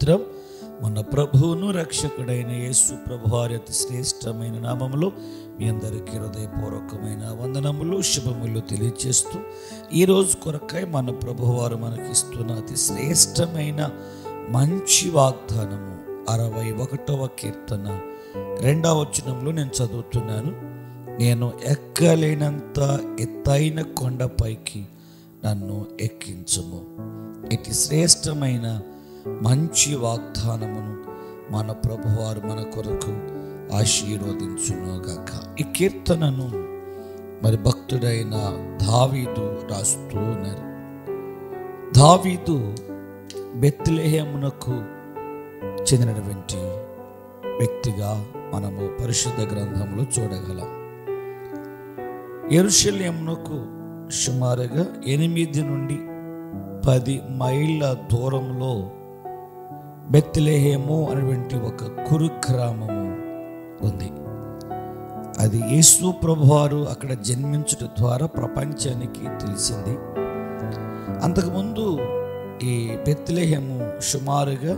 స్తోత్రం మన ప్రభువును రక్షకుడైన యేసు ప్రభు వారి అతి శ్రేష్టమైన నామములో మీ అందరికీ హృదయపూర్వకమైన వందనములు శుభములు తెలియజేస్తూ ఈరోజు కొరకై మన ప్రభువారు మనకిస్తున్న అతి శ్రేష్టమైన మంచి వాగ్దానము అరవై ఒకటవ కీర్తన రెండవ వచనంలో నేను చదువుతున్నాను నేను ఎక్కలేనంత ఎత్తైన కొండపైకి నన్ను ఎక్కించుము ఇటు శ్రేష్టమైన మంచి వాగ్దానమును మన ప్రభువారు మన కొరకు ఆశీర్వదించునుగాక ఈ కీర్తనను మరి భక్తుడైన దావీదు రాస్తూ ఉన్నారు దావీదు బెత్లెహేమునకు చెందినటువంటి వ్యక్తిగా మనము పరిశుద్ధ గ్రంథంలో చూడగలం ఎరుషలేమునకు సుమారుగా ఎనిమిది నుండి పది మైళ్ళ దూరంలో బెత్లెహేము అనేటువంటి ఒక కురు గ్రామము ఉంది అది యేసు ప్రభువారు అక్కడ జన్మించడం ద్వారా ప్రపంచానికి తెలిసింది అంతకుముందు ఈ బెత్లెహేము సుమారుగా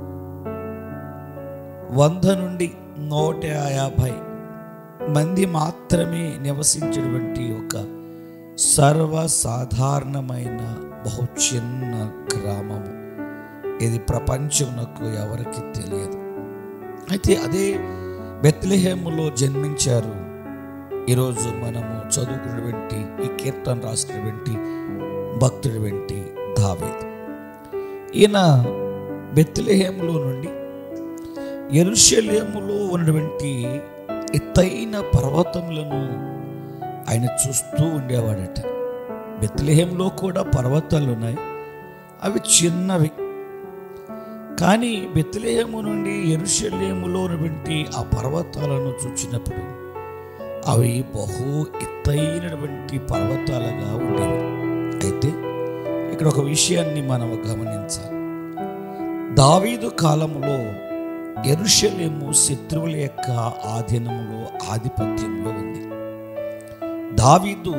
వంద నుండి నూట యాభై మంది మాత్రమే నివసించేటువంటి ఒక సర్వసాధారణమైన బహు చిన్న గ్రామము ఇది ప్రపంచమునకు ఎవరికి తెలియదు అయితే అదే బెత్లెహేములో జన్మించారు ఈరోజు మనము చదువుకున్నటువంటి ఈ కీర్తన రాసినటువంటి భక్తుడి వెంటి దావేది ఈయన బెత్లెహేములో నుండి ఎరుషలేములో ఉన్నటువంటి ఎత్తైన పర్వతములను ఆయన చూస్తూ ఉండేవాడట బెత్లెహేంలో కూడా పర్వతాలు ఉన్నాయి అవి చిన్నవి కానీ బెత్లెహేము నుండి ఎరుషలేములో ఉన్నటువంటి ఆ పర్వతాలను చూచినప్పుడు అవి బహు ఎత్తైనటువంటి పర్వతాలుగా ఉండేవి అయితే ఇక్కడ ఒక విషయాన్ని మనం గమనించాలి దావీదు కాలంలో ఎరుషలేము శత్రువుల యొక్క ఆధీనంలో ఆధిపత్యంలో ఉంది దావీదు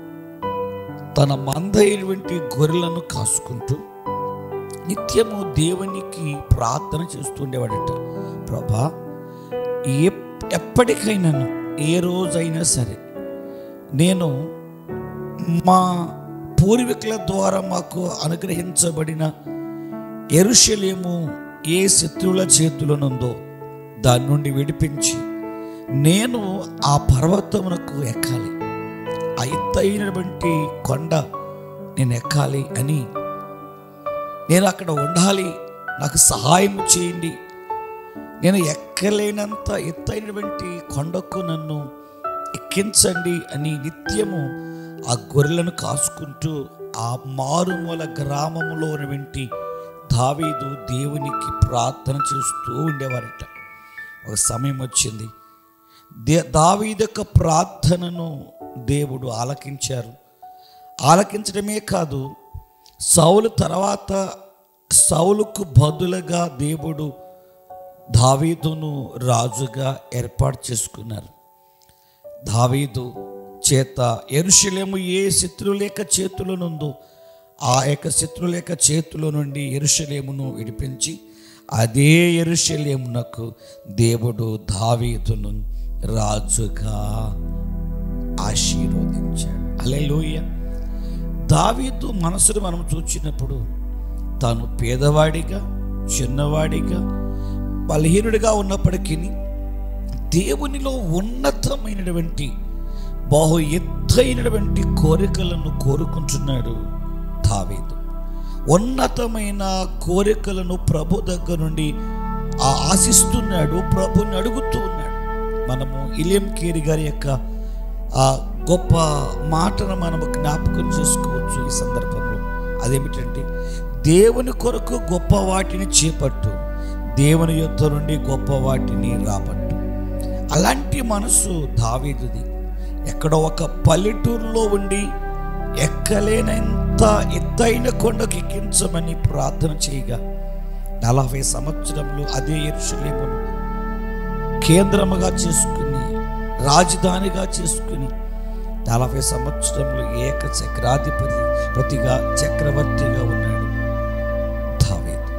తన మంద అయినటువంటి గొర్రెలను కాసుకుంటూ నిత్యము దేవునికి ప్రార్థన చేస్తుండేవాడట ప్రభా ఎప్- ఎప్పటికైనాను ఏ రోజైనా సరే నేను మా పూర్వీకుల ద్వారా మాకు అనుగ్రహించబడిన ఎరుషలేము ఏ శత్రువుల చేతులనుందో దాని నుండి విడిపించి నేను ఆ పర్వతమునకు ఎక్కాలి ఆ ఎత్తైనటువంటి కొండ నేను ఎక్కాలి అని నేను అక్కడ ఉండాలి నాకు సహాయం చేయండి నేను ఎక్కలేనంత ఎత్తైనటువంటి కొండకు నన్ను ఎక్కించండి అని నిత్యము ఆ గొర్రెలను కాసుకుంటూ ఆ మారుమూల గ్రామంలో ఉన్నటువంటి దావీదు దేవునికి ప్రార్థన చేస్తూ ఉండేవారట ఒక సమయం వచ్చింది దే దావీదు యొక్క ప్రార్థనను దేవుడు ఆలకించారు ఆలకించడమే కాదు సౌలు తర్వాత సౌలుకు బదులుగా దేవుడు దావీదును రాజుగా ఏర్పాటు చేసుకున్నారు దావీదు చేత ఎరుషలేము ఏ శత్రువుల యొక్క చేతిలోనుందో ఆ యొక్క శత్రువుల యొక్క చేతిలో నుండి ఎరుషలేమును విడిపించి అదే ఎరుషలేమునకు దేవుడు దావీదును రాజుగా ఆశీర్వదించాడు అలెలోయ దావీదు మనసును మనం చూచినప్పుడు తాను పేదవాడిగా చిన్నవాడిగా బలహీనుడిగా ఉన్నప్పటికీ దేవునిలో ఉన్నతమైనటువంటి బహు ఎత్తైనటువంటి కోరికలను కోరుకుంటున్నాడు దావీదు ఉన్నతమైన కోరికలను ప్రభు దగ్గర నుండి ఆ ఆశిస్తున్నాడు ప్రభుని అడుగుతూ ఉన్నాడు మనము ఇలియం కేరి గారి యొక్క ఆ గొప్ప మాటను మనము జ్ఞాపకం చేసుకోవచ్చు ఈ సందర్భంలో అదేమిటంటే దేవుని కొరకు గొప్ప వాటిని చేపట్టు దేవుని యొద్ద నుండి గొప్ప వాటిని రాబట్టు అలాంటి మనసు దావీదుది ఎక్కడో ఒక పల్లెటూరులో ఉండి ఎక్కలేనంత ఎత్తైన కొండకు ఎక్కించమని ప్రార్థన చేయగా నలభై సంవత్సరంలో అదే ఎరుషలేమును కేంద్రముగా చేసుకుని రాజధానిగా చేసుకుని నలభై సంవత్సరంలో ఏక చక్రాధిపతి ప్రతిగా చక్రవర్తిగా ఉన్నాడు దావీదు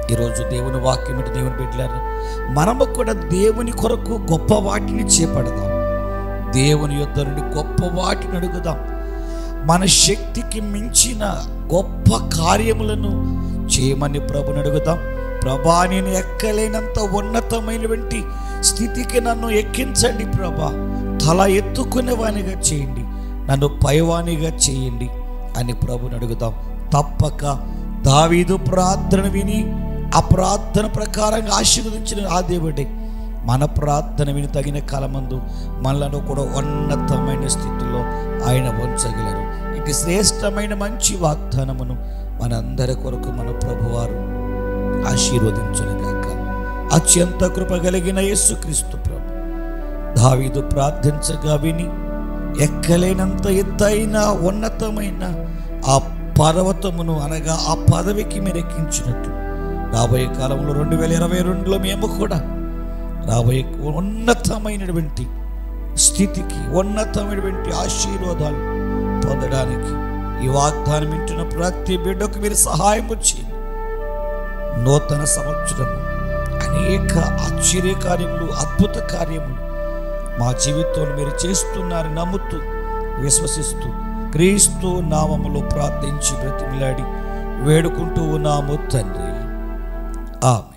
ఈరోజు దేవుని వాక్యం ఏంటి దేవుని బిడ్డలారా మనము కూడా దేవుని కొరకు గొప్ప వాటిని చేపడదాం దేవుని యొద్ద నుండి గొప్ప వాటిని అడుగుదాం మన శక్తికి మించిన గొప్ప కార్యములను చేయమని ప్రభుని అడుగుదాం ప్రభా నేను ఎక్కలేనంత ఉన్నతమైనటువంటి స్థితికి నన్ను ఎక్కించండి ప్రభా తల ఎత్తుకునేవానిగా చేయండి నన్ను పైవానిగా చేయండి అని ప్రభుని అడుగుదాం తప్పక దావీదు ప్రార్థన విని ఆ ప్రార్థన ప్రకారంగా ఆశీర్వదించిన ఆ దేవుడే మన ప్రార్థన విని తగిన కాలమందు మనలను కూడా ఉన్నతమైన స్థితిలో ఆయన ఉంచగలరు ఇటు శ్రేష్టమైన మంచి వాగ్దానమును మనందరి కొరకు మన ప్రభువారు ఆశీర్వదించునుగాక అత్యంత కృప కలిగిన యేసుక్రీస్తు ప్రభు దావీదు ప్రార్థించగా విని ఎక్కలేనంత ఎత్తైన ఉన్నతమైన ఆ పర్వతమును అనగా ఆ పదవికి మీరు ఎక్కించినట్లు రాబోయే కాలంలో రెండు వేల ఇరవై రెండులో మేము కూడా రాబోయే ఉన్నతమైనటువంటి స్థితికి ఉన్నతమైనటువంటి ఆశీర్వాదాలు పొందడానికి ఈ వాగ్దానం వింటున్న ప్రతి బిడ్డకు మీరు సహాయం చేయండి నూతన సంవత్సరం అనేక ఆశ్చర్య కార్యములు అద్భుత కార్యములు మా జీవితంలో మీరు చేస్తున్నారని నమ్ముతూ విశ్వసిస్తూ క్రీస్తు నామములో ప్రార్థించి బ్రతిమిలాడి వేడుకుంటూ ఉన్నాము తండ్రి ఆమె